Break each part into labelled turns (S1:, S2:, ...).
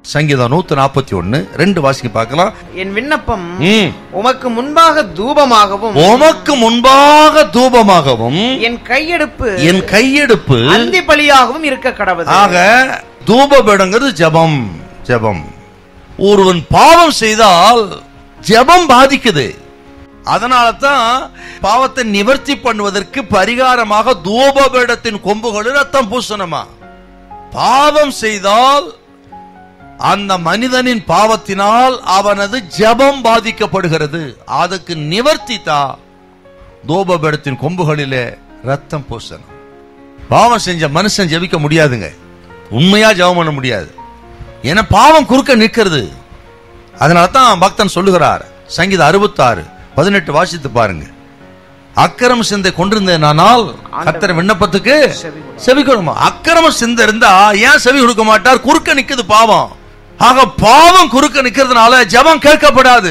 S1: சங்கீதம் நூத்தி நாற்பத்தி ஒன்னு ரெண்டு வாசிக்க பார்க்கலாம்
S2: என் விண்ணப்பம்
S1: ம்.
S2: உமக்கு முன்பாக தூபமாகவும்
S1: உமக்கு முன்பாக தூபமாகவும்
S2: என் கையெடுப்பு
S1: என் கையெடுப்பு
S2: அந்தி பலியாகவும் இருக்க கடவுது
S1: ஆக தூபபீடங்கிறது ஜெபம் ஜெபம் ஒருவன் பாவம் செய்தால் ஜெபம் பாதிக்குது அதனால தான் பாவத்தை நிவர்த்தி பண்ணுவதற்கு பரிகாரமாக தூபபீடத்தின் கொம்புகளில் ரத்தம் பூசணுமா பாவம் செய்தால் அந்த மனிதனின் பாவத்தினால் அவனது ஜெபம் பாதிக்கப்படுகிறது அதுக்கு நிவர்த்தி தான் தூபபீடத்தின் கொம்புகளிலே ரத்தம் பூசணும் பாவம் செஞ்ச மனுஷன் ஜெபிக்க முடியாதுங்க உண்மையா ஜெபம் பண்ண முடியாது ஏன்னா பாவம் குறுக்க நிற்கிறது அதனால தான் பக்தன் சொல்லுகிறார் சங்கீதம் அறுபத்தாறு பதினெட்டு வாசித்து பாருங்க அக்கிரம சிந்தை கொண்டிருந்தேனானால் கர்த்தர் விண்ணப்பத்துக்கு
S2: செவி
S1: செவி கொடுமா அக்கிரம சிந்தை இருந்தா ஏன் செவி கொடுக்க மாட்டார் குறுக்க நிக்குது பாவம் ஆக பாவம் குறுக்க நிக்கிறதுனால ஜெபம் கேட்கப்படாது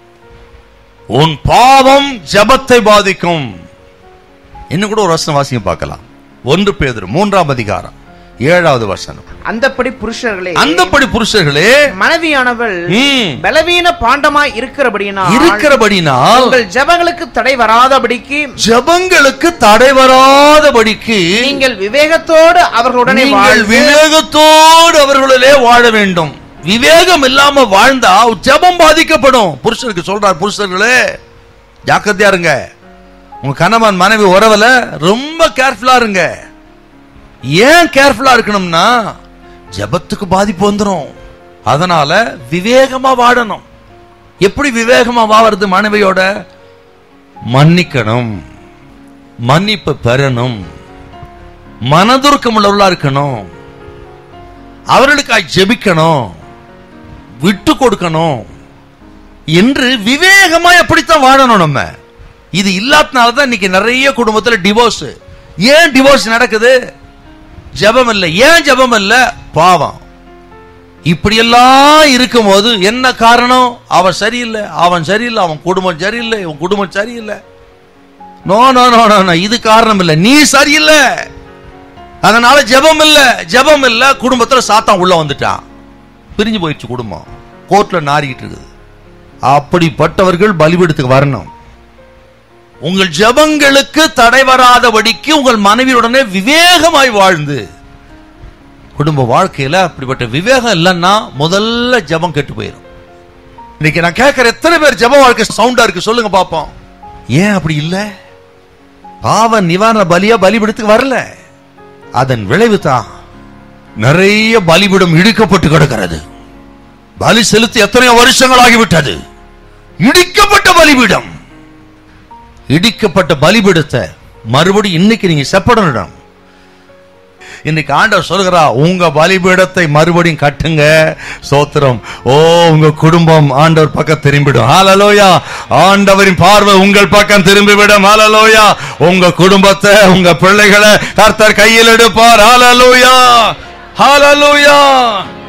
S1: உன் பாவம் ஜெபத்தை பாதிக்கும் இன்னும் கூட ஒரு வசனம் வாசிங்க பார்க்கலாம் ஒன்று பேதுரு மூன்றாம் அதிகாரம் ஏழாவது வசனம்
S2: அந்தப்படி புருஷர்களே
S1: அந்தப்படி புருஷர்களே
S2: மனைவியானவள்
S1: ம்,
S2: பலவீன பாண்டமாய் இருக்கிறபடியினால்
S1: இருக்கிறபடினால்
S2: உங்கள் ஜெபங்களுக்கு தடை வராதபடிக்கு
S1: ஜெபங்களுக்கு தடை வராதபடிக்கு
S2: நீங்கள் விவேகத்தோடு அவர்களுடனே
S1: நீங்கள்
S2: வாழ்ந்து
S1: விவேகத்தோடு அவர்களிலே வாழ வேண்டும் விவேகம் இல்லாம வாழ்ந்தா ஜெபம் பாதிக்கப்படும் புருஷருக்கு சொல்றார் புருஷர்களே ஜாக்கிரதையா இருங்க உங்க கணவன் மனைவி உறவுல ரொம்ப கேர்ஃபுல்லா இருங்க ஏன் கேர்ஃபுல்லா இருக்கணும்னா ஜெபத்துக்கு பாதிப்பு வந்துரும் அதனால விவேகமா வாழணும் எப்படி விவேகமா வாழறது மனைவியோட மன்னிக்கணும் மன்னிப்பு பெறணும் மனதுருக்கம் உள்ளவர்களா இருக்கணும் அவர்களுக்காய் ஜெபிக்கணும் விட்டு கொடுக்கணும் என்று விவேகமா எப்படித்தான் வாழணும் நம்ம இது இல்லாதனால தான் இன்னைக்கு நிறைய குடும்பத்துல டிவோர்ஸ் ஏன் டிவோர்ஸ் நடக்குது ஜெபம் இல்லை ஏன் ஜெபம் இல்ல பாவம் இப்படியெல்லாம் இருக்கும்போது என்ன காரணம் அவன் சரியில்லை அவன் சரியில்லை அவன் குடும்பம் சரியில்லை இவன் குடும்பம் சரியில்லை no no no no no இது காரணம் இல்லை நீ சரியில்லை அதனால ஜெபம் இல்ல ஜெபம் இல்ல குடும்பத்துல சாத்தான் உள்ள வந்துட்டான் பிரிஞ்சு போயிடுச்சு குடும்பம் கோர்ட்ல நாறிக்கிட்டு இருக்குது அப்படிப்பட்டவர்கள் பலிபீடத்துக்கு வரணும் உங்கள் ஜெபங்களுக்கு தடை வராதபடிக்கு உங்கள் மனைவியுடனே விவேகமாய் வாழ்ந்து குடும்ப வாழ்க்கையில அப்படிப்பட்ட விவேகம் இல்லைன்னா முதல்ல ஜெபம் கெட்டு போயிடும் இன்னைக்கு நான் கேட்கிற எத்தனை பேர் ஜெப வாழ்க்கை சவுண்டா இருக்கு சொல்லுங்க பாப்போம் ஏன் அப்படி இல்ல பாவ நிவாரண பலியா பலிபீடத்துக்கு வரல அதன் விளைவு தான் நிறைய பலிபிடம் இடிக்கப்பட்டு கிடக்கிறது பலி செலுத்தி எத்தனையோ வருஷங்கள் ஆகிவிட்டது இடிக்கப்பட்ட பலிபீடம் இடிக்கப்பட்ட பலிபீடத்தை மறுபடியும் இன்னைக்கு நீங்க செப்படணும் இன்னைக்கு ஆண்டவர் சொல்கிறா உங்க பலிபீடத்தை மறுபடியும் கட்டுங்க சோத்திரம் ஓ உங்க குடும்பம் ஆண்டவர் பக்கம் திரும்பிடும் ஹalleluya ஆண்டவரின் பார்வை உங்கள் பக்கம் திரும்பிவிடும் ஹalleluya உங்க குடும்பத்தை உங்க பிள்ளைகளை கர்த்தர் கையில் எடுப்பார் ஹalleluya ஹalleluya